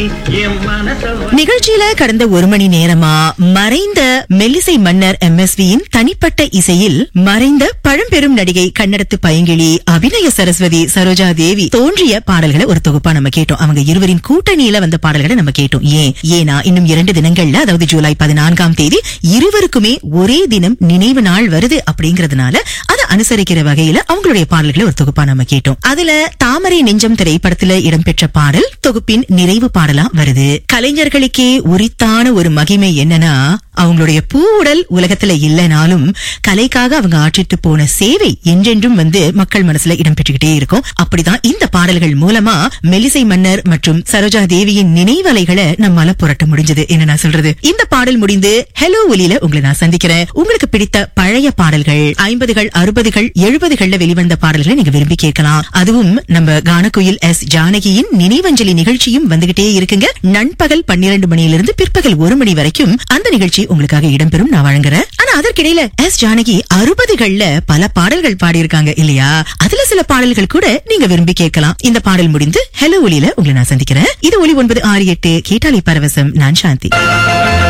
பேசி என் மனச நிகழ்ச்சியில கடந்த ஒரு மணி நேரமா மறைந்த மெல்லிசை மன்னர் எம்எஸ்வியின் தனிப்பட்ட இசையில் மறைந்த பழம்பெரும் நடிகை கன்னடத்து பைங்கிளி அபிநய சரஸ்வதி சரோஜா தேவி தோன்றிய பாடல்களை ஒரு தொகுப்பா நம்ம கேட்டோம் அவங்க இருவரின் கூட்டணியில வந்த பாடல்களை நம்ம கேட்டோம் ஏன் ஏனா இன்னும் இரண்டு தினங்கள்ல அதாவது ஜூலை பதினான்காம் தேதி இருவருக்குமே ஒரே தினம் நினைவு நாள் வருது அப்படிங்கறதுனால அதை அனுசரிக்கிற வகையில அவங்களுடைய பாடல்களை ஒரு தொகுப்பா நம்ம கேட்டோம் அதுல தாமரை நெஞ்சம் திரைப்படத்துல இடம்பெற்ற பாடல் தொகுப்பின் நிறைவு பாடலா வருது கலைஞர்களுக்கே உரித்தான ஒரு மகிமை என்னன்னா அவங்களுடைய பூவுடல் உலகத்துல இல்லைனாலும் கலைக்காக அவங்க ஆற்றிட்டு போன சேவை என்றென்றும் வந்து மக்கள் மனசுல இடம்பெற்றுக்கிட்டே இருக்கும் அப்படிதான் இந்த பாடல்கள் மூலமா மெலிசை மன்னர் மற்றும் சரோஜா தேவியின் நினைவலைகளை நம்மால புரட்ட முடிஞ்சது என்ன நான் சொல்றது இந்த பாடல் முடிந்து ஹலோ ஒலியில உங்களை நான் சந்திக்கிறேன் உங்களுக்கு பிடித்த பழைய பாடல்கள் ஐம்பதுகள் அறுபதுகள் எழுபதுகள்ல வெளிவந்த பாடல்களை நீங்க விரும்பி கேட்கலாம் அதுவும் நம்ம கானக்குயில் எஸ் ஜானகியின் நினைவஞ்சலி நிகழ்ச்சியும் வந்துகிட்டே இருக்குங்க நண்பகல் பன்னிரண்டு மணியிலிருந்து பிற்பகல் ஒரு மணி வரைக்கும் அந்த நிகழ்ச்சி உங்களுக்காக இடம்பெறும் நான் வழங்குறேன் ஆனா அதற்கிடையில எஸ் ஜானகி அறுபதுகள்ல பல பாடல்கள் பாடியிருக்காங்க இல்லையா அதுல சில பாடல்கள் கூட நீங்க விரும்பி கேட்கலாம் இந்த பாடல் முடிந்து ஹலோ ஒலியில உங்களை நான் சந்திக்கிறேன் இது ஒலி ஒன்பது ஆறு எட்டு கேட்டாலி பரவசம் நான் சாந்தி